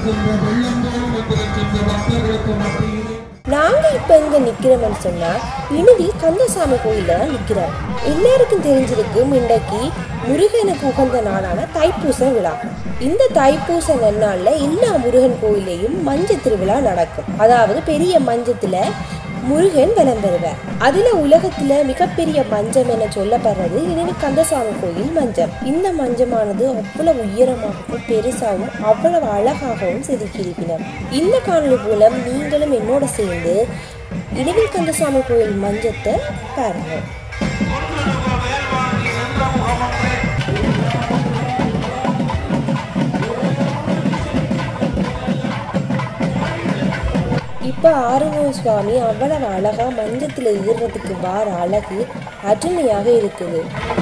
வந்திருக்கின்ற வெள்ளம் போல் வந்திருக்கின்ற பக்தர்களுக்கு மத்தியிலே நாங்க இப்ப எங்க நிக்கிறோம்னு சொன்னா இனிதி கந்தசாமி கோயில்ல தான் நிக்கிறோம் எல்லாருக்கும் தெரிஞ்சிருக்கும் இன்றைக்கு முருகனுக்கு உகந்த நாளான தைப்பூச விழா இந்த தைப்பூச நன்னாள்ல எல்லா முருகன் கோயிலையும் மஞ்சள் திருவிழா நடக்கும் அதாவது பெரிய மஞ்சத்துல முருகன் வலம் பெறுவார் அதுல உலகத்துல மிகப்பெரிய மஞ்சம் என சொல்லப்படுறது இனிமே கந்தசாமி கோயில் மஞ்சம் இந்த மஞ்சமானது அவ்வளவு உயரமாகவும் பெருசாகவும் அவ்வளவு அழகாகவும் செதுக்கியிருப்பினர் இந்த காணொளி மூலம் நீங்களும் என்னோட சேர்ந்து இனிவில் கந்தசாமி கோயில் மஞ்சத்தை பாருங்க இப்போ ஆறுமுக சுவாமி அவ்வளவு அழகா மஞ்சத்தில் ஏறுறதுக்கு வார அழகு அருமையாக இருக்குது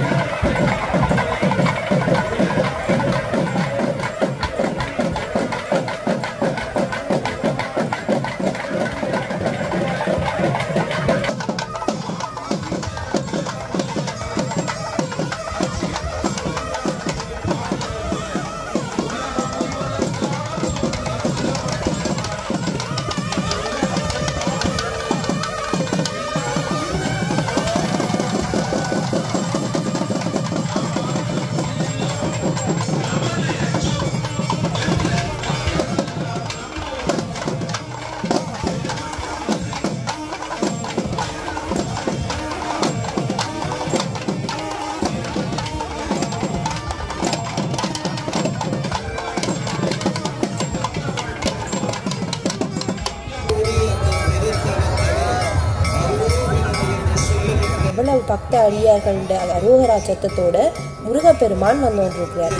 அவ்வளவு பக்த அடியார்களோட அரோகரா சத்தத்தோட முருகப்பெருமான் வந்து கொண்டிருக்கிறார்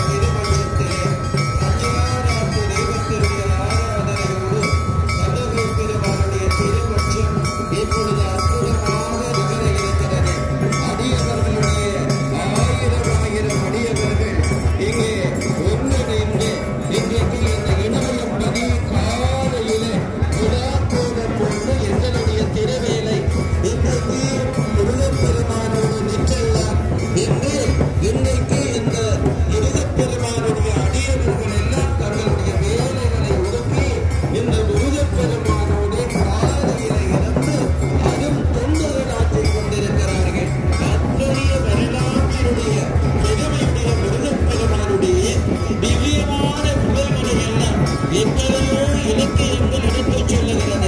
இன்றைக்கு இந்த முருகப்பெருமானுடைய அடியவர்கள் எல்லாம் தங்களுடைய வேலைகளை ஒதுக்கி இந்த முருகப்பெருமானோடு காலையில இருந்து அதுவும் தொண்டர்களாற்றிக் கொண்டிருக்கிறார்கள் அத்தகைய வரலாற்றினுடைய பெருமையுடைய முருகப்பெருமானுடைய திவ்யமான புகழ்களை எல்லாம் எத்தனையோ இலக்கியங்கள் எடுத்துச் சொல்லுகிறது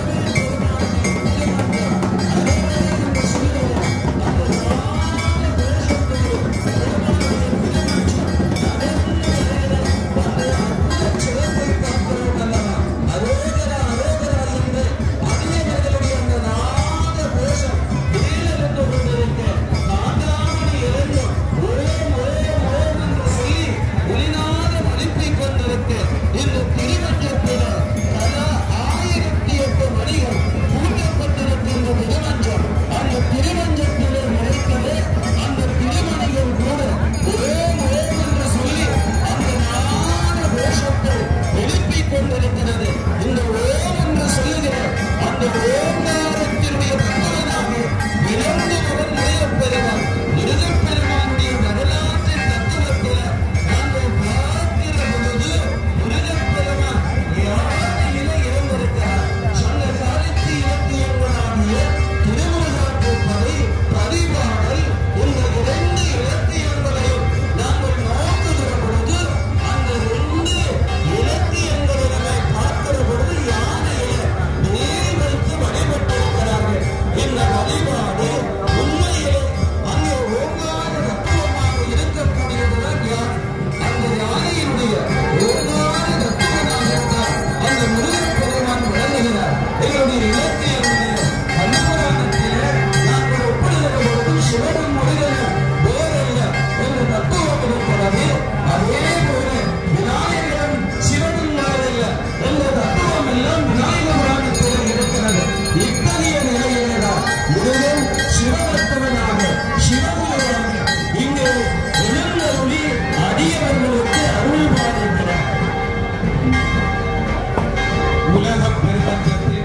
எழுப்பிக் கொண்டிருக்கிறது இந்த ஓம் என்று சொல்லுகிற அந்த ஓங்காரத்தினுடைய பகவனாக இறந்து அவர் முறையப்பெறுவார் முருகப்பெருமானுடைய வரலாற்றின் தத்துவத்தில் நாங்கள் பார்க்கிற பொழுது முருகப்பெருமான் யானையில இறந்திருக்கிறார் சங்க காலத்து இலக்கியங்களாகிய திருமுருகாற்றுப்படை பதிவாடல் இந்த இரண்டு இலக்கியங்களையும் நாங்கள் நோக்குகிற பொழுது அந்த ரெண்டு இலக்கியங்களிலுமே பார்க்கிற பொழுது யானையில நீர் வைத்து வழிபட்டிருக்கிறார்கள் இந்த வழிபாடு உண்மையிலே அங்கே ஓங்கார தத்துவமாக இருக்கக்கூடியதுதான் யானை அந்த யானையினுடைய ஓங்கார தத்துவமாகத்தான் அந்த முருகப்பெருமான் விளங்குகிறார் எங்களுடைய இலக்கியங்களிலே பல்லவராகத்திலே நாங்கள் ஒப்பிடுகிற பொழுது சிவனும் முருகனும் வேறல்ல என்ற தத்துவம் இருக்கிறது அதே போல விநாயகரும் சிவனும் வேறல்ல என்ற தத்துவம் எல்லாம் விநாயக புராணத்திலே இருக்கிறது இத்தகைய நிலையில்தான் முருகன் சிவபக்தவனாக சிவகுருவாக இங்கே எழுந்தருளி அடியவர்களுக்கு அருள் பாலிக்கிறார் உலகப் பெருமன்றத்தில்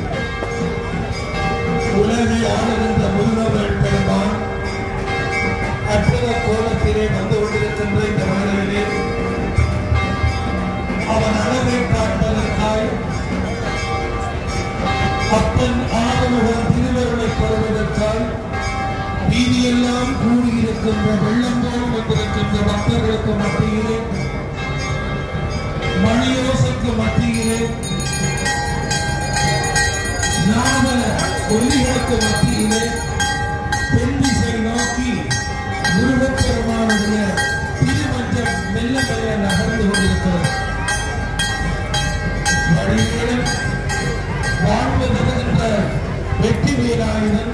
உலகை ஆளுகின்ற முருகவேள் பெருமான் அற்புத கோலத்திலே வந்து கொண்டிருக்கின்ற இந்த வேளையிலே அவன் அளவை வீதியெல்லாம் கூடியிருக்கின்ற வெள்ளம் போல் வந்திருக்கின்ற பக்தர்களுக்கு மத்தியிலே மணியோசைக்கு மத்தியிலே நாம ஒலிகளுக்கு மத்தியிலே தென் திசை நோக்கி முருகப்பெருமானுடைய திருமஞ்சம் மெல்ல மெல்ல நகர்ந்து கொண்டிருக்கிறது வழியிலே வாழ்வு தருகின்ற வெற்றி வீராயுதன்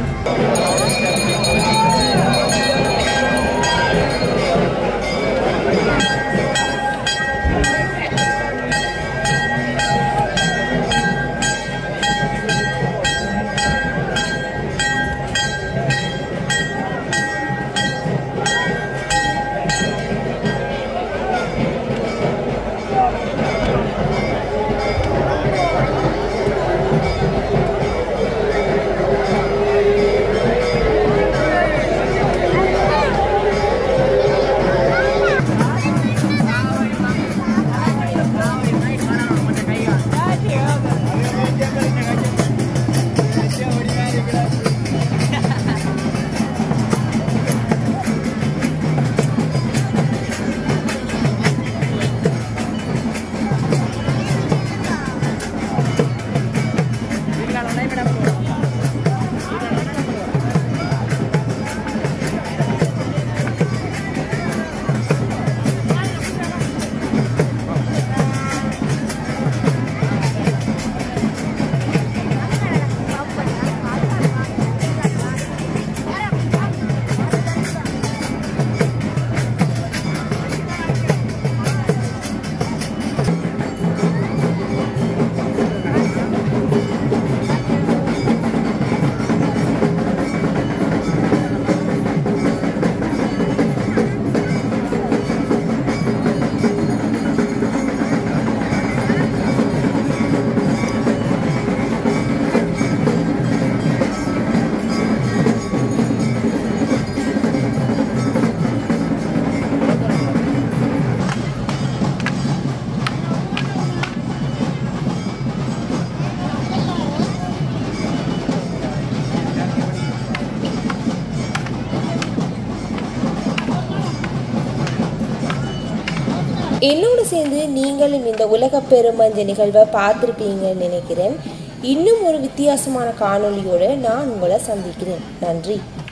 என்னோடு சேர்ந்து நீங்களும் இந்த உலக பெருமஞ்ச நிகழ்வை பார்த்துருப்பீங்கன்னு நினைக்கிறேன் இன்னும் ஒரு வித்தியாசமான காணொளியோடு நான் உங்களை சந்திக்கிறேன் நன்றி